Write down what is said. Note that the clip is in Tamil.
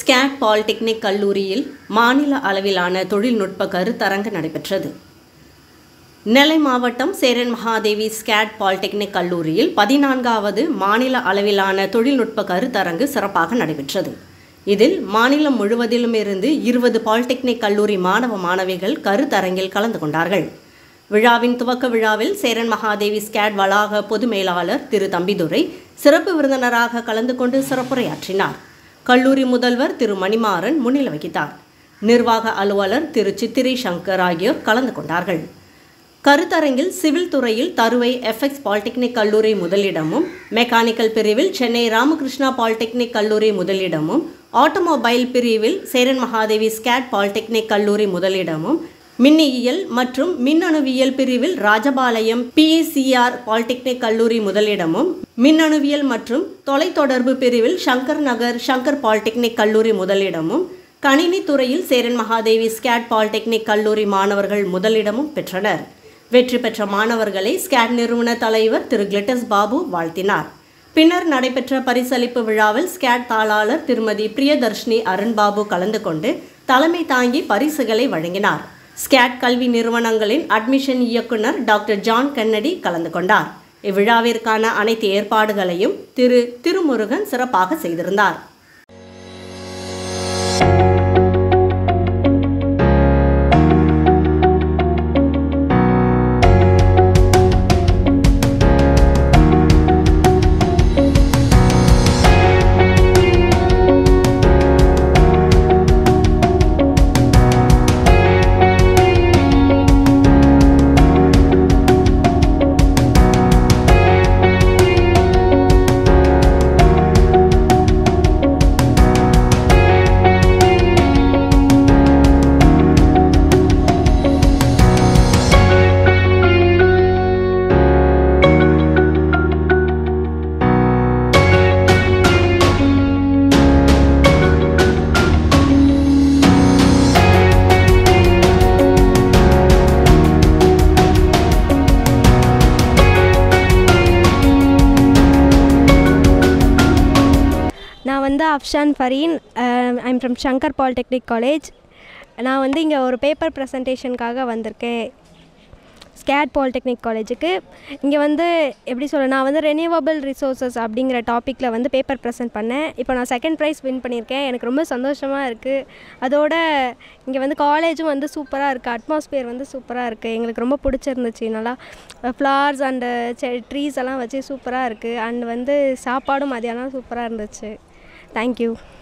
ஸ்கேட் பாலிடெக்னிக் கல்லூரியில் மாநில அளவிலான தொழில்நுட்ப கருத்தரங்கு நடைபெற்றது நெல்லை மாவட்டம் சேரன் மகாதேவி ஸ்கேட் பாலிடெக்னிக் கல்லூரியில் பதினான்காவது மாநில அளவிலான தொழில்நுட்ப கருத்தரங்கு சிறப்பாக நடைபெற்றது இதில் மாநிலம் முழுவதிலும் இருந்து இருபது பாலிடெக்னிக் கல்லூரி மாணவ மாணவிகள் கருத்தரங்கில் கலந்து கொண்டார்கள் விழாவின் துவக்க விழாவில் சேரன் மகாதேவி ஸ்கேட் வளாக பொது மேலாளர் திரு தம்பிதுரை சிறப்பு விருந்தினராக கலந்து கொண்டு சிறப்புரையாற்றினார் கல்லூரி முதல்வர் திரு மணிமாறன் முன்னிலை வகித்தார் நிர்வாக அலுவலர் திரு சித்திரை சங்கர் ஆகியோர் கலந்து கொண்டார்கள் கருத்தரங்கில் சிவில் துறையில் தருவை எஃப்எக்ஸ் பாலிடெக்னிக் கல்லூரி முதலிடமும் மெக்கானிக்கல் பிரிவில் சென்னை ராமகிருஷ்ணா பாலிடெக்னிக் கல்லூரி முதலிடமும் ஆட்டோமொபைல் பிரிவில் சேரன் மகாதேவி ஸ்கேட் பாலிடெக்னிக் கல்லூரி முதலிடமும் மின்னியல் மற்றும் மின்னணுவியல் பிரிவில் ராஜபாளையம் பிஇசிஆர் பாலிடெக்னிக் கல்லூரி முதலிடமும் மின்னணுவியல் மற்றும் தொலைத்தொடர்பு பிரிவில் சங்கர் நகர் சங்கர் பாலிடெக்னிக் கல்லூரி முதலிடமும் கணினி துறையில் சேரன் மகாதேவி ஸ்கேட் பாலிடெக்னிக் கல்லூரி மாணவர்கள் முதலிடமும் பெற்றனர் வெற்றி பெற்ற மாணவர்களை ஸ்கேட் நிறுவன தலைவர் திரு கிளிட்டஸ் பாபு வாழ்த்தினார் பின்னர் நடைபெற்ற பரிசளிப்பு விழாவில் ஸ்கேட் தாளாளர் திருமதி பிரியதர்ஷினி அருண்பாபு கலந்து கொண்டு தலைமை தாங்கி பரிசுகளை வழங்கினார் ஸ்கேட் கல்வி நிறுவனங்களின் அட்மிஷன் இயக்குனர் டாக்டர் ஜான் கன்னடி கலந்து கொண்டார் இவ்விழாவிற்கான அனைத்து ஏற்பாடுகளையும் திரு திருமுருகன் சிறப்பாக செய்திருந்தார் நான் வந்து Afshan Fareen I'm from Shankar polytechnic college நான் வந்து இங்கே ஒரு பேப்பர் ப்ரெசன்டேஷனுக்காக வந்திருக்கேன் ஸ்கேட் பாலிடெக்னிக் காலேஜுக்கு இங்கே வந்து எப்படி சொல்ல நான் வந்து ரெனியூவபிள் ரிசோர்ஸஸ் அப்படிங்கிற டாப்பிக்கில் வந்து பேப்பர் ப்ரெசென்ட் பண்ணேன் இப்போ நான் செகண்ட் ப்ரைஸ் வின் பண்ணியிருக்கேன் எனக்கு ரொம்ப சந்தோஷமாக இருக்குது அதோட இங்கே வந்து காலேஜும் வந்து சூப்பராக இருக்குது அட்மாஸ்பியர் வந்து சூப்பராக இருக்குது எங்களுக்கு ரொம்ப பிடிச்சிருந்துச்சு நல்லா ஃப்ளவர்ஸ் அண்டு செ ட்ரீஸ் எல்லாம் வச்சு சூப்பராக இருக்குது அண்ட் வந்து சாப்பாடும் மதியானம் சூப்பராக இருந்துச்சு தேங்க்யூ